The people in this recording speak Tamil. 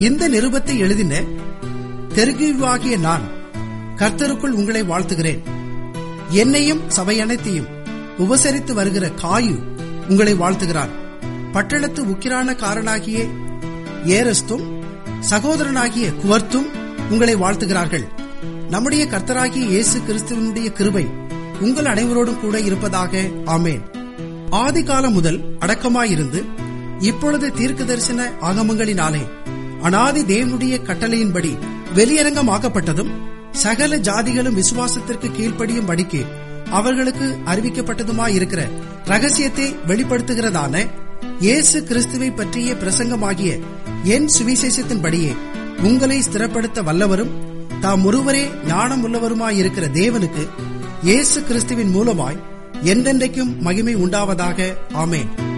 இந்த நிருபத்தை எழுதின தெருகுவாகிய நான் கர்த்தருக்குள் உங்களை வாழ்த்துகிறேன் என்னையும் சபையனைத்தையும் உபசரித்து வருகிற காயு உங்களை வாழ்த்துகிறான் பட்டணத்து உக்கிரான காரனாகிய ஏரஸ்தும் சகோதரனாகிய குவர்த்தும் உங்களை வாழ்த்துகிறார்கள் நம்முடைய கர்த்தராகிய இயேசு கிறிஸ்துவனுடைய கிருபை உங்கள் அனைவரோடும் கூட இருப்பதாக ஆமேன் ஆதி காலம் முதல் அடக்கமாயிருந்து இப்பொழுது தீர்க்க தரிசன ஆகமங்களினாலே அனாதி தேவனுடைய கட்டளையின்படி வெளியரங்கமாக்கப்பட்டதும் சகல ஜாதிகளும் விசுவாசத்திற்கு கீழ்ப்படியும் படிக்கு அவர்களுக்கு அறிவிக்கப்பட்டதுமாயிருக்கிற ரகசியத்தை வெளிப்படுத்துகிறதான இயேசு கிறிஸ்துவை பற்றிய பிரசங்கமாகிய என் சுவிசேஷத்தின்படியே உங்களை ஸ்திரப்படுத்த வல்லவரும் தாம் ஒருவரே ஞானம் உள்ளவருமாயிருக்கிற தேவனுக்கு இயேசு கிறிஸ்துவின் மூலமாய் என்றென்றைக்கும் மகிமை உண்டாவதாக ஆமேன்